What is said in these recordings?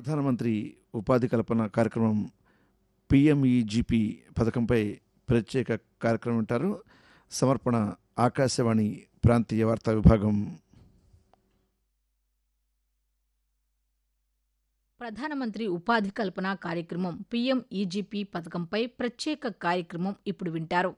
ప్రధానమంత్రి ఉపాధి కల్పన కార్యక్రమం పిఎంఈజిపి పథకంపై ప్రత్యేక కార్యక్రమం వింటారు సమర్పణ ఆకాశవాణి ప్రాంతీయ వార్తా విభాగం ప్రధానమంత్రి ఉపాధి కల్పన కార్యక్రమం పీఎంఈజీపీ పథకంపై ప్రత్యేక కార్యక్రమం ఇప్పుడు వింటారు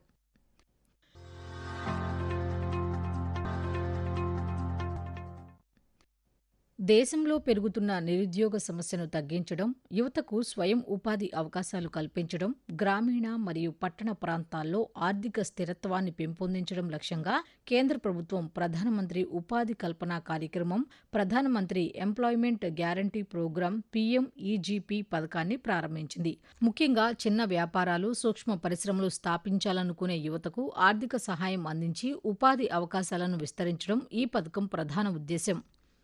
దేశంలో పెరుగుతున్న నిరుద్యోగ సమస్యను తగ్గించడం యువతకు స్వయం ఉపాధి అవకాశాలు కల్పించడం గ్రామీణ మరియు పట్టణ ప్రాంతాల్లో ఆర్థిక స్థిరత్వాన్ని పెంపొందించడం లక్ష్యంగా కేంద్ర ప్రభుత్వం ప్రధానమంత్రి ఉపాధి కల్పన కార్యక్రమం ప్రధానమంత్రి ఎంప్లాయ్మెంట్ గ్యారంటీ ప్రోగ్రాం పీఎంఈజీపీ పథకాన్ని ప్రారంభించింది ముఖ్యంగా చిన్న వ్యాపారాలు సూక్ష్మ పరిశ్రమలు స్థాపించాలనుకునే యువతకు ఆర్థిక సహాయం అందించి ఉపాధి అవకాశాలను విస్తరించడం ఈ పథకం ప్రధాన ఉద్దేశం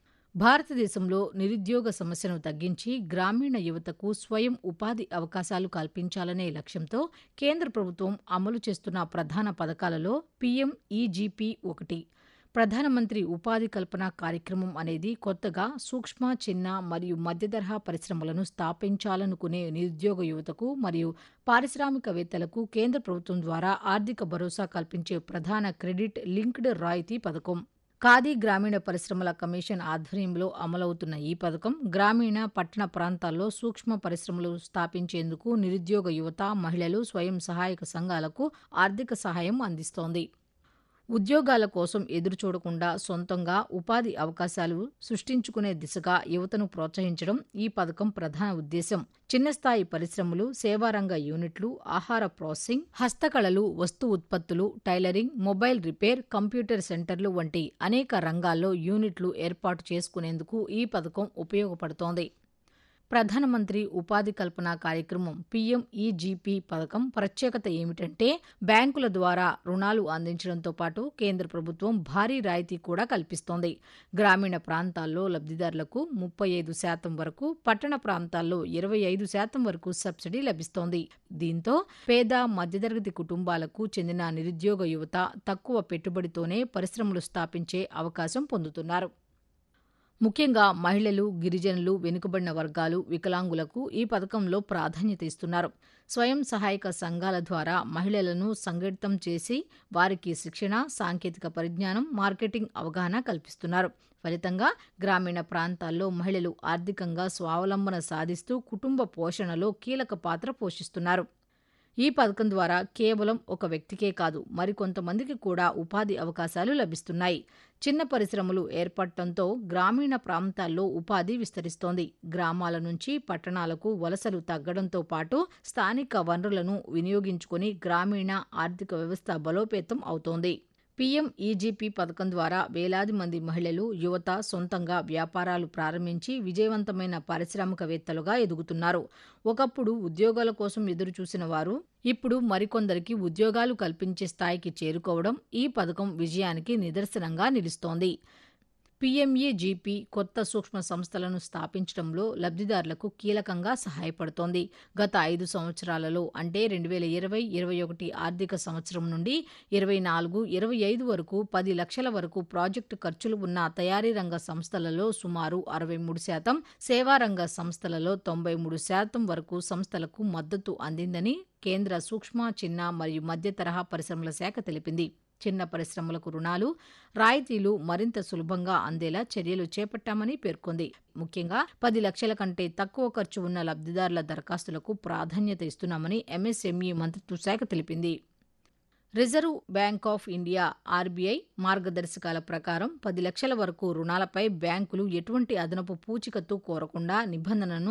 భారతదేశంలో నిరుద్యోగ సమస్యను తగ్గించి గ్రామీణ యువతకు స్వయం ఉపాధి అవకాశాలు కల్పించాలనే లక్ష్యంతో కేంద్ర ప్రభుత్వం అమలు చేస్తున్న ప్రధాన పథకాలలో పీఎంఈజీపీ ఒకటి ప్రధానమంత్రి ఉపాధి కల్పన కార్యక్రమం అనేది కొత్తగా సూక్ష్మ చిన్న మరియు మధ్యతరహా పరిశ్రమలను స్థాపించాలనుకునే నిరుద్యోగ యువతకు మరియు పారిశ్రామికవేత్తలకు కేంద్ర ప్రభుత్వం ద్వారా ఆర్థిక భరోసా కల్పించే ప్రధాన క్రెడిట్ లింక్డ్ రాయితీ పథకం ఖాదీ గ్రామీణ పరిశ్రమల కమిషన్ ఆధ్వర్యంలో అమలవుతున్న ఈ పథకం గ్రామీణ పట్టణ ప్రాంతాల్లో సూక్ష్మ పరిశ్రమలు స్థాపించేందుకు నిరుద్యోగ యువత మహిళలు స్వయం సహాయక సంఘాలకు ఆర్థిక సహాయం అందిస్తోంది ఉద్యోగాల కోసం ఎదురుచూడకుండా సొంతంగా ఉపాధి అవకాశాలు సృష్టించుకునే దిశగా యువతను ప్రోత్సహించడం ఈ పథకం ప్రధాన ఉద్దేశం చిన్న స్థాయి పరిశ్రమలు సేవారంగ యూనిట్లు ఆహార ప్రాసెసింగ్ హస్తకళలు వస్తు ఉత్పత్తులు టైలరింగ్ మొబైల్ రిపేర్ కంప్యూటర్ సెంటర్లు వంటి అనేక రంగాల్లో యూనిట్లు ఏర్పాటు చేసుకునేందుకు ఈ పథకం ఉపయోగపడుతోంది ప్రధానమంత్రి ఉపాధి కల్పన కార్యక్రమం పీఎంఈజీపీ పథకం ప్రత్యేకత ఏమిటంటే బ్యాంకుల ద్వారా రుణాలు అందించడంతో పాటు కేంద్ర ప్రభుత్వం భారీ రాయితీ కూడా కల్పిస్తోంది గ్రామీణ ప్రాంతాల్లో లబ్ధిదారులకు ముప్పై ఐదు శాతం వరకు పట్టణ ప్రాంతాల్లో ఇరవై ఐదు శాతం వరకు సబ్సిడీ లభిస్తోంది దీంతో పేద మధ్యతరగతి కుటుంబాలకు చెందిన నిరుద్యోగ యువత తక్కువ పెట్టుబడితోనే పరిశ్రమలు స్థాపించే అవకాశం పొందుతున్నారు ముఖ్యంగా మహిళలు గిరిజనులు వెనుకబడిన వర్గాలు వికలాంగులకు ఈ పథకంలో ప్రాధాన్యత ఇస్తున్నారు స్వయం సహాయక సంఘాల ద్వారా మహిళలను సంఘటితం చేసి వారికి శిక్షణ సాంకేతిక పరిజ్ఞానం మార్కెటింగ్ అవగాహన కల్పిస్తున్నారు ఫలితంగా గ్రామీణ ప్రాంతాల్లో మహిళలు ఆర్థికంగా స్వావలంబన సాధిస్తూ కుటుంబ పోషణలో కీలక పాత్ర పోషిస్తున్నారు ఈ పథకం ద్వారా కేవలం ఒక వ్యక్తికే కాదు మరికొంతమందికి కూడా ఉపాధి అవకాశాలు లభిస్తున్నాయి చిన్న పరిశ్రమలు ఏర్పడటంతో గ్రామీణ ప్రాంతాల్లో ఉపాధి విస్తరిస్తోంది గ్రామాల నుంచి పట్టణాలకు వలసలు తగ్గడంతో పాటు స్థానిక వనరులను వినియోగించుకుని గ్రామీణ ఆర్థిక వ్యవస్థ బలోపేతం అవుతోంది పీఎంఈజీపీ పథకం ద్వారా వేలాది మంది మహిళలు యువత సొంతంగా వ్యాపారాలు ప్రారంభించి విజయవంతమైన పారిశ్రామికవేత్తలుగా ఎదుగుతున్నారు ఒకప్పుడు ఉద్యోగాల కోసం ఎదురుచూసిన వారు ఇప్పుడు మరికొందరికి ఉద్యోగాలు కల్పించే స్థాయికి చేరుకోవడం ఈ పథకం విజయానికి నిదర్శనంగా నిలుస్తోంది పీఎంఏజీపీ కొత్త సూక్ష్మ సంస్థలను స్థాపించడంలో లబ్ధిదారులకు కీలకంగా సహాయపడుతోంది గత ఐదు సంవత్సరాలలో అంటే రెండు వేల ఇరవై ఇరవై ఒకటి ఆర్థిక సంవత్సరం నుండి ఇరవై నాలుగు ఇరవై ఐదు వరకు పది లక్షల వరకు ప్రాజెక్టు ఖర్చులు ఉన్న తయారీ రంగ సంస్థలలో సుమారు అరవై మూడు శాతం సేవారంగ సంస్థలలో తొంభై మూడు శాతం వరకు సంస్థలకు మద్దతు అందిందని కేంద్ర సూక్ష్మ చిన్న మరియు మధ్య తరహా పరిశ్రమల శాఖ తెలిపింది చిన్న పరిశ్రమలకు రుణాలు రాయితీలు మరింత సులభంగా అందేలా చర్యలు చేపట్టామని పేర్కొంది ముఖ్యంగా పది లక్షల కంటే తక్కువ ఖర్చు ఉన్న లబ్ధిదారుల దరఖాస్తులకు ప్రాధాన్యత ఇస్తున్నామని ఎంఎస్ఎంఈ మంత్రిత్వ శాఖ తెలిపింది reserve bank of India RBI మార్గదర్శకాల ప్రకారం పది లక్షల వరకు రుణాలపై బ్యాంకులు ఎటువంటి అదనపు పూచికత్తు కోరకుండా నిబంధనను